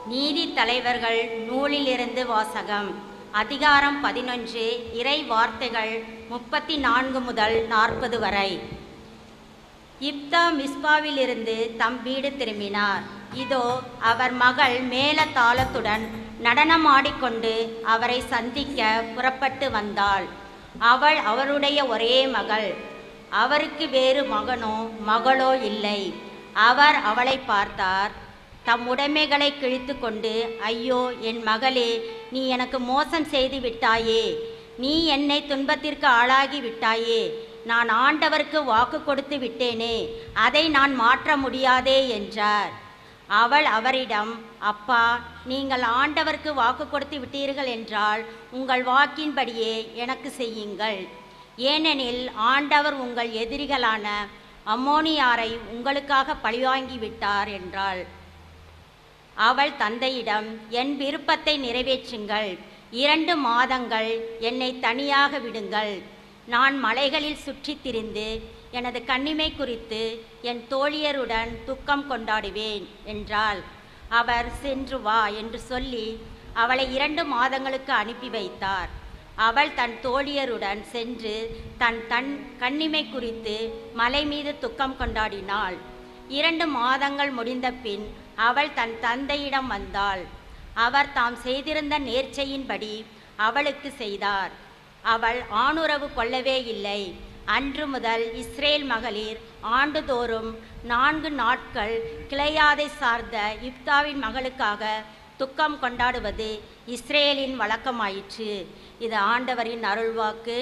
நீதி தலைவர்கள் நூலிலிருந்து வாசகம் அதிகாரம் பதினொன்று இறை வார்த்தைகள் முப்பத்தி நான்கு முதல் நாற்பது வரை இப்தா மிஸ்பாவிலிருந்து தம் வீடு திரும்பினார் இதோ அவர் மகள் மேல தாளத்துடன் நடனமாடிக்கொண்டு அவரை சந்திக்க புறப்பட்டு வந்தாள் அவள் அவருடைய ஒரே மகள் அவருக்கு வேறு மகனோ மகளோ இல்லை அவர் அவளை பார்த்தார் தம் உடைமைகளை கிழித்து கொண்டு ஐயோ என் மகளே நீ எனக்கு மோசம் செய்து விட்டாயே நீ என்னை துன்பத்திற்கு ஆளாகி விட்டாயே நான் ஆண்டவருக்கு வாக்கு கொடுத்து விட்டேனே அதை நான் மாற்ற முடியாதே என்றார் அவள் அவரிடம் அப்பா நீங்கள் ஆண்டவருக்கு வாக்கு கொடுத்து விட்டீர்கள் என்றால் உங்கள் வாக்கின்படியே எனக்கு செய்யுங்கள் ஏனெனில் ஆண்டவர் உங்கள் எதிரிகளான அம்மோனியாரை உங்களுக்காக பழிவாங்கி விட்டார் என்றாள் அவள் தந்தையிடம் என் விருப்பத்தை நிறைவேற்றுங்கள் இரண்டு மாதங்கள் என்னை தனியாக விடுங்கள் நான் மலைகளில் சுற்றித் திரிந்து எனது கண்ணிமை குறித்து என் தோழியருடன் துக்கம் கொண்டாடுவேன் என்றாள் அவர் சென்று வா என்று சொல்லி அவளை இரண்டு மாதங்களுக்கு அனுப்பி வைத்தார் அவள் தன் தோழியருடன் சென்று தன் தன் கண்ணிமை குறித்து மலை மீது துக்கம் கொண்டாடினாள் இரண்டு மாதங்கள் முடிந்த பின் அவள் தன் தந்தையிடம் வந்தாள் அவர் தாம் செய்திருந்த நேர்ச்சையின்படி அவளுக்கு செய்தார் அவள் ஆணுறவு கொள்ளவே இல்லை அன்று முதல் இஸ்ரேல் மகளிர் ஆண்டுதோறும் நான்கு நாட்கள் கிளையாதை சார்ந்த இப்தாவின் மகளுக்காக துக்கம் கொண்டாடுவது இஸ்ரேலின் வழக்கமாயிற்று இது ஆண்டவரின் அருள்வாக்கு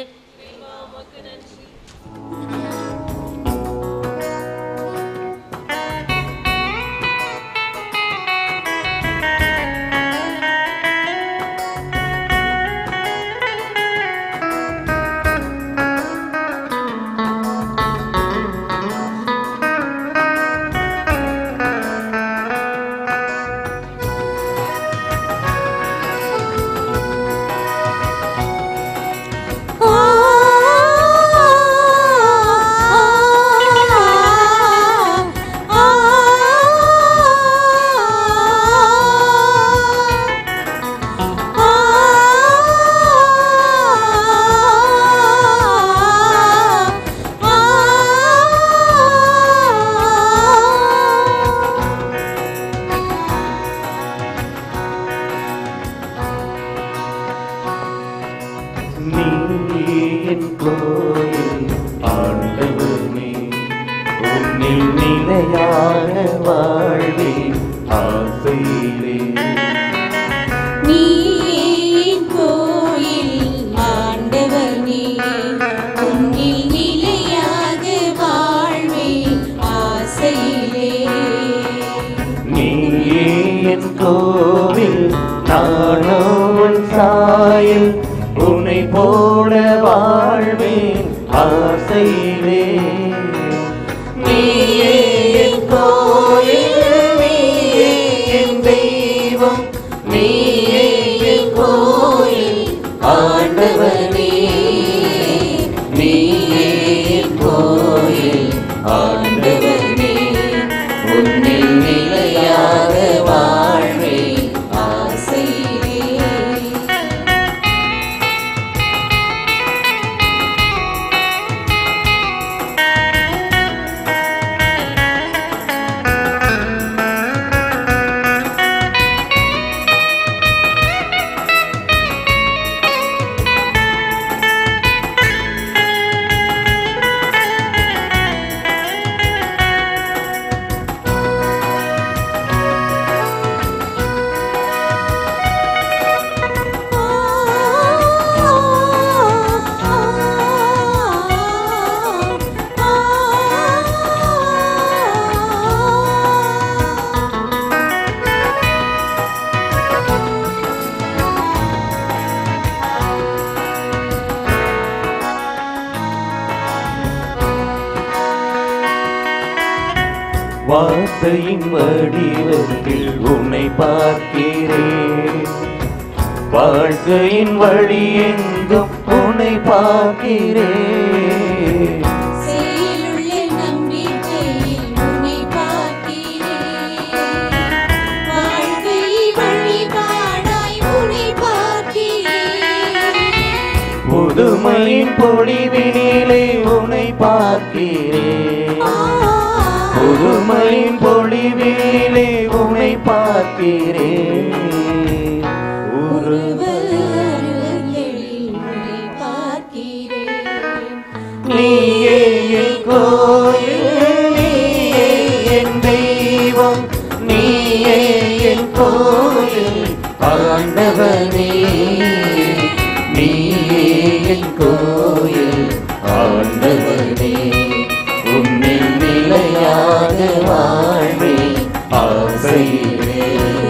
நீ என் கோயில் ஆண்டவனே உன்னில் நிலையான வாழ்வே ஆசையிலே நீ என் கோயில் ஆண்டவனே உன்னில் நிலையாக வாழ்வேன் ஆசையிலே நீயே என் கோவில் நானோ உன் சாயல் உன்னை போல வாழ்வேன் ஆசையிலே நீயே என் கோயில் நீயே என் தெய்வம் நீயே என் கோயில் ஆண்டவனே நீயே என் கோயில் ஆண்டவனே உன்னில் நிலையாக வாழ்வேன் ஆசையிலே வார்த்தையின் வடிவத்தில் உன்னை பார்க்கிறேன் வாழ்க்கையின் வழி எங்கும் உன்னை பார்க்கிறேன் செயலுள்ள நம்பிக்கையில் உன்னை பார்க்கிறேன் வாழ்க்கை புதுமையின் பொழிவினிலே உன்னை பார்க்கிறேன் புதுமையின் பொழிவினிலே உன்னை பார்க்கிறேன் உருவ நீயே என் கோயில் நீயே என் தெய்வம் நீயே என் கோயில் ஆண்டவனே நீயே என் கோயில் ஆண்டவனே உன்னில் நிலையாக வாழ்வே ஆசையிலே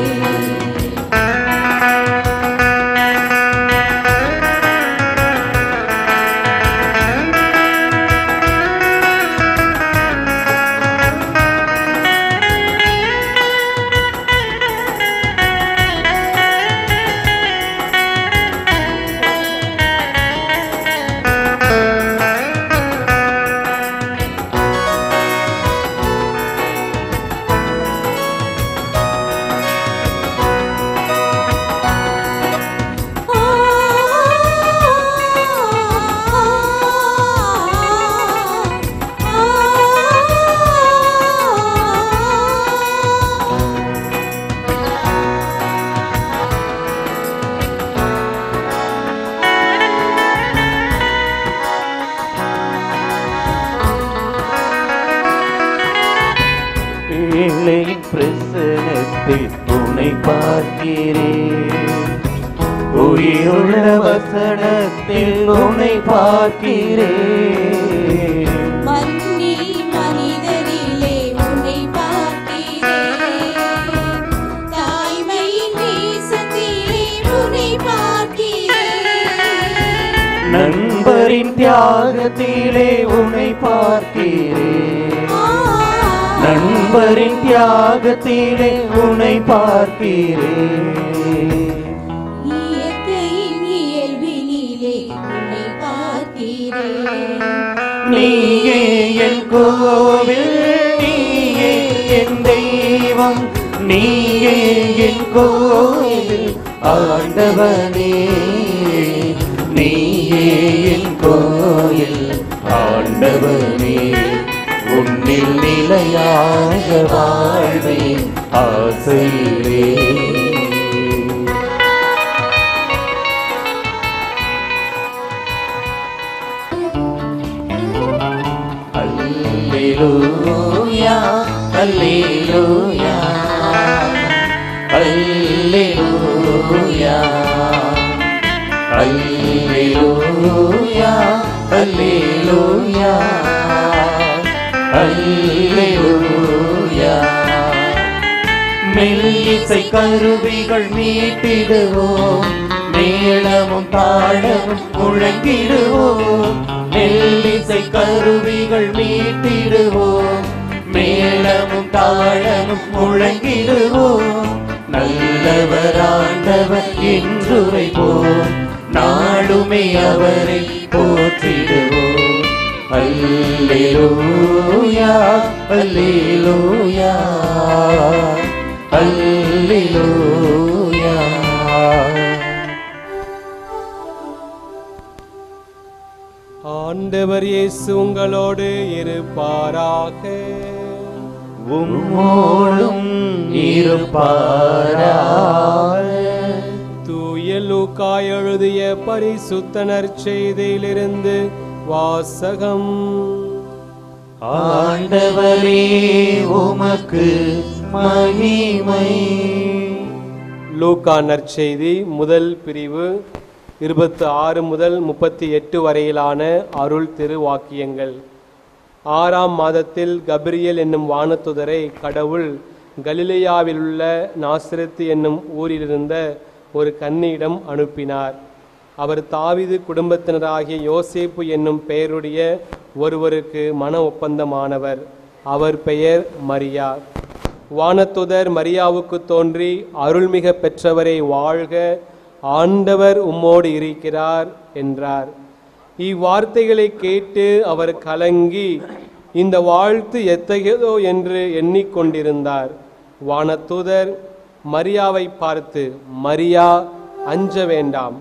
ஏழையின் பிரசனத்தில் உன்னை பார்க்கிறேன் உயிருள்ள வசனத்தில் உன்னை பார்க்கிறேன் மன்னி மனிதரிலே உன்னை பார்க்கிறேன் தாய்மையின் நேசத்திலே உன்னை பார்க்கிறேன் நண்பரின் தியாகத்திலே உன்னை பார்க்கிறேன் நண்பரின் தியாகத்திலே உன்னை பார்க்கிறேன் இயற்கையின் இயல்பினிலே உன்னை பார்க்கிறேன் நீயே என் கோவில் நீயே என் தெய்வம் நீயே என் கோவில் ஆண்டவனே நீயே என் கோயில் ஆண்டவனே உன்னில் நிலையாக வாழ்வே ஆசையிலே Alleluia, Alleluia, Alleluia, Alleluia, Alleluia, Alleluia. மெல்லிசை கருவிகள் மீட்டிடுவோம் மேளமும் தாளமும் முழங்கிடுவோம் மெல்லிசை கருவிகள் மீட்டிடுவோம் மேளமும் தாளமும் முழங்கிடுவோம் நல்லவராண்டவர் என்றுரைப்போம் நாளுமே அவரை போற்றிடுவோம் அல்லேலூயா அல்லேலூயா அல்லேலூயா ஆண்டவர் இயேசு உங்களோடு இருப்பாராக உம்மோடும் இருப்பாராக தூய லூக்கா எழுதிய பரிசுத்த நற்செய்தியிலிருந்து வாசகம் ஆண்டவரே உமக்கு மகிமை லூக்கா நற்செய்தி முதல் பிரிவு இருபத்து ஆறு முதல் முப்பத்தி எட்டு வரையிலான அருள் திரு வாக்கியங்கள் ஆறாம் மாதத்தில் கபிரியல் என்னும் வானத்துதரை கடவுள் கலிலேயாவிலுள்ள நாசிரத்து என்னும் ஊரிலிருந்த ஒரு கன்னியிடம் அனுப்பினார் அவர் தாவீது குடும்பத்தினராகிய யோசேப்பு என்னும் பெயருடைய ஒருவருக்கு மன ஒப்பந்தமானவர் அவர் பெயர் மரியா வானத்துதர் மரியாவுக்கு தோன்றி அருள்மிக பெற்றவரை வாழ்க ஆண்டவர் உம்மோடு இருக்கிறார் என்றார் இவ்வார்த்தைகளை கேட்டு அவர் கலங்கி இந்த வாழ்த்து எத்தகையதோ என்று எண்ணிக்கொண்டிருந்தார் வானதூதர் மரியாவை பார்த்து மரியா அஞ்ச வேண்டாம்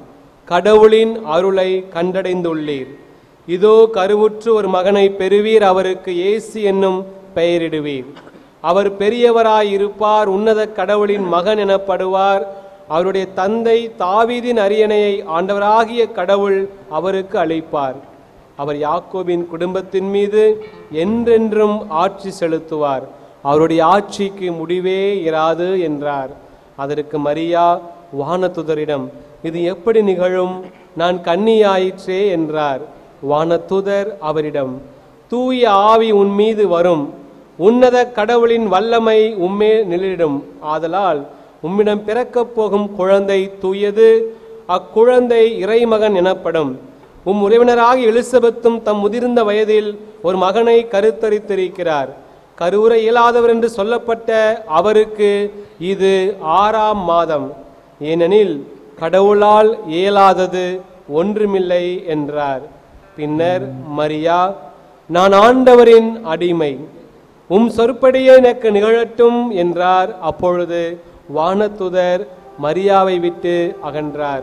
கடவுளின் அருளை கண்டடைந்துள்ளீர் இதோ கருவுற்று ஒரு மகனை பெறுவீர் அவருக்கு இயேசு என்னும் பெயரிடுவீர் அவர் பெரியவராய் இருப்பார் உன்னத கடவுளின் மகன் எனப்படுவார் அவருடைய தந்தை தாவீதின் அரியணையை ஆண்டவராகிய கடவுள் அவருக்கு அளிப்பார் அவர் யாக்கோபின் குடும்பத்தின் மீது என்றென்றும் ஆட்சி செலுத்துவார் அவருடைய ஆட்சிக்கு முடிவே இராது என்றார் அதற்கு மரியா வானதுதரிடம் இது எப்படி நிகழும் நான் கன்னியாயிற்றே என்றார் வானதுதர் அவரிடம் தூய ஆவி உன் மீது வரும் உன்னத கடவுளின் வல்லமை உம்மே நிழலிடும் ஆதலால் உம்மிடம் பிறக்கப் போகும் குழந்தை தூயது அக்குழந்தை இறைமகன் எனப்படும் உம் உறவினராகிய எலிசபெத்தும் தம் முதிர்ந்த வயதில் ஒரு மகனை கருத்தரித்திருக்கிறார் கருவுற இயலாதவர் என்று சொல்லப்பட்ட அவருக்கு இது ஆறாம் மாதம் ஏனெனில் கடவுளால் இயலாதது ஒன்றுமில்லை என்றார் பின்னர் மரியா நான் ஆண்டவரின் அடிமை உம் சொற்படியே எனக்கு நிகழட்டும் என்றார் அப்பொழுது வானத்துதர் மரியாவை விட்டு அகன்றார்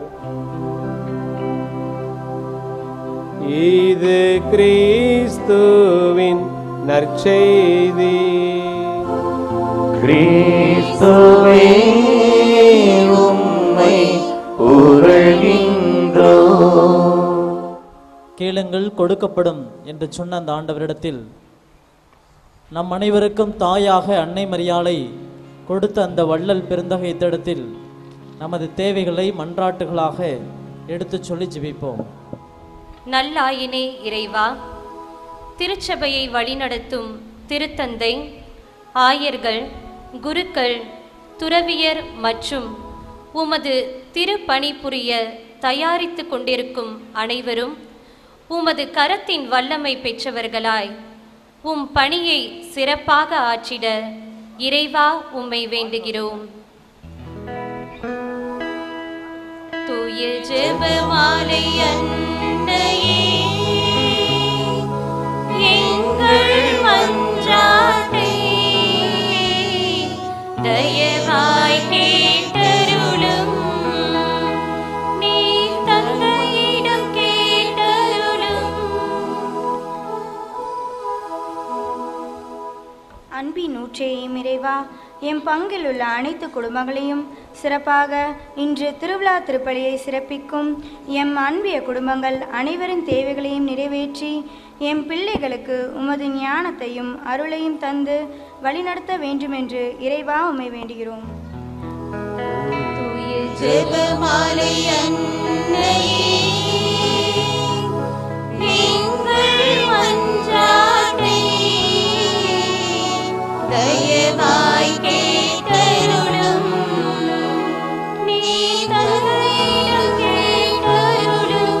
இது கிறிஸ்துவின் நற்செய்தி கிறிஸ்துவே உம்மை புகழ்கின்றோ கேளுங்கள் கொடுக்கப்படும் என்று சொன்ன அந்த ஆண்டவரிடத்தில் நம் அனைவருக்கும் தாயாக அன்னை மரியாளை கொடுத்த அந்த வள்ளல் பெருந்தகை திடத்தில் நமது தேவைகளை மன்றாட்டுகளாக எடுத்துச் சொல்லி ஜெபிப்போம் நல்லாயினே இறைவா திருச்சபையை வழிநடத்தும் திருத்தந்தை ஆயர்கள் குருக்கள் துறவியர் மற்றும் உமது திருப்பணி புரிய தயாரித்து கொண்டிருக்கும் அனைவரும் உமது கரத்தின் வல்லமை பெற்றவர்களாய் உம் பணியை சிறப்பாக ஆற்றிட இறைவா உம்மை வேண்டுகிறோம் தூய ஜெபமாலை அன்னையே எங்கள் மன்றாட்டை தயவாய் கேட்டருளும் நீ தந்தையிடம் கேட்டருளும் அன்பின் ஊற்றேயும் இறைவா எம் பங்கில் உள்ள அனைத்து குடும்பங்களையும் சிறப்பாக இன்று திருவிழா திருப்பலியை சிறப்பிக்கும் எம் அன்பிய குடும்பங்கள் அனைவரின் தேவைகளையும் நிறைவேற்றி எம் பிள்ளைகளுக்கு உமது ஞானத்தையும் அருளையும் தந்து வழிநடத்த வேண்டுமென்று இறைவா உம்மை வேண்டுகிறோம் தூய ஜெபமாலை அன்னையே எங்கள் மன்றாட்டை தயவாய் கேட்டருளும் நீ தந்தையிடம் கேட்டருளும்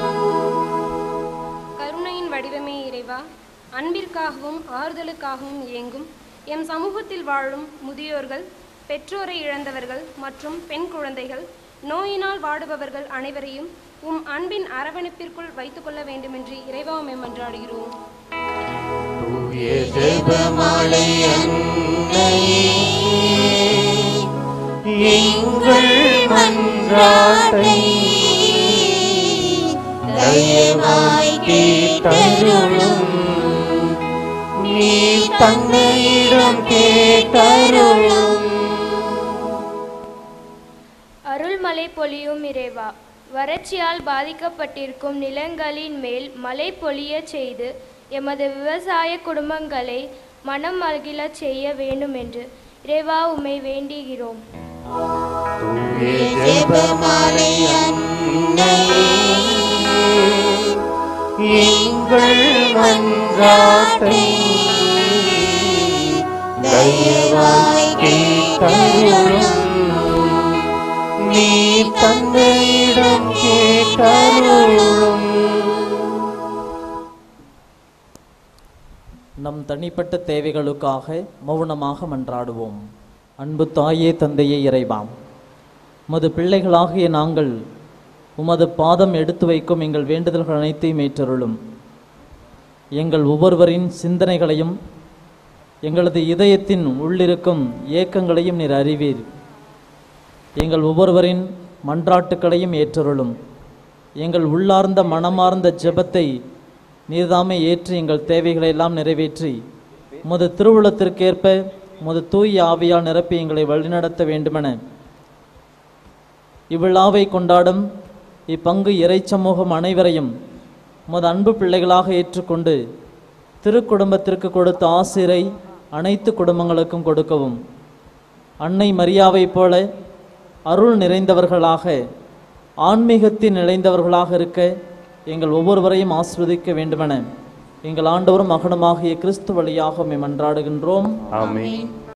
கருணையின் வடிவமே இறைவா அன்பிற்காகவும் ஆறுதலுக்காகவும் இயங்கும் எம் சமூகத்தில் வாழும் முதியோர்கள் பெற்றோரை இழந்தவர்கள் மற்றும் பெண் குழந்தைகள் நோயினால் வாடுபவர்கள் அனைவரையும் உம் அன்பின் அரவணைப்பிற்குள் வைத்துக்கொள்ள வேண்டுமென்று இறைவா உம்மை மன்றாடுகிறோம் தூய ஜெபமாலை அன்னையே எங்கள் மன்றாட்டை தயவாய் கேட்டருளும் நீ தந்தையிடம் கேட்டருளும் அருள்மழை பொழியும் இறைவா வறட்சியால் பாதிக்கப்பட்டிருக்கும் நிலங்களின் மேல் மழை பொழியச் செய்து எமது விவசாய குடும்பங்களை மனம் மகிழச் செய்ய வேண்டும் என்று இறைவா உம்மை வேண்டுகிறோம் தூய ஜெபமாலை அன்னையே எங்கள் மன்றாட்டை தயவாய் கேட்டருளும் நீ தந்தையிடம் கேட்டருளும் நம் தனிப்பட்ட தேவைகளுக்காக மௌனமாக மன்றாடுவோம் அன்பு தாயே தந்தையே இறைவாம் உமது பிள்ளைகளாகிய நாங்கள் உமது பாதம் எடுத்து வைக்கும் எங்கள் வேண்டுதல்கள் அனைத்தையும் ஏற்றருளும் எங்கள் ஒவ்வொருவரின் சிந்தனைகளையும் எங்களது இதயத்தின் உள்ளிருக்கும் ஏக்கங்களையும் நீர் அறிவீர் எங்கள் ஒவ்வொருவரின் மன்றாட்டுக்களையும் ஏற்றருளும் எங்கள் உள்ளார்ந்த மனமார்ந்த ஜெபத்தை நீர்தாமே ஏற்று எங்கள் தேவைகளை எல்லாம் நிறைவேற்றி உமது திருவுளத்திற்கேற்ப உமது தூய ஆவியால் நிரப்பி எங்களை வழிநடத்த வேண்டுமென இவ்விழாவை கொண்டாடும் இப்பங்கு இறை சமூகம் அனைவரையும் உமது அன்பு பிள்ளைகளாக ஏற்றுக்கொண்டு திருக்குடும்பத்திற்கு கொடுத்த ஆசிரை அனைத்து குடும்பங்களுக்கும் கொடுக்கவும் அன்னை மரியாவைப் போல அருள் நிறைந்தவர்களாக ஆன்மீகத்தில் நிறைந்தவர்களாக இருக்க எங்கள் ஒவ்வொருவரையும் ஆஸ்வதிக்க வேண்டுமென எங்கள் ஆண்டவரும் மகனுமாகிய கிறிஸ்து வழியாக மேம் மன்றாடுகின்றோம் ஆமென்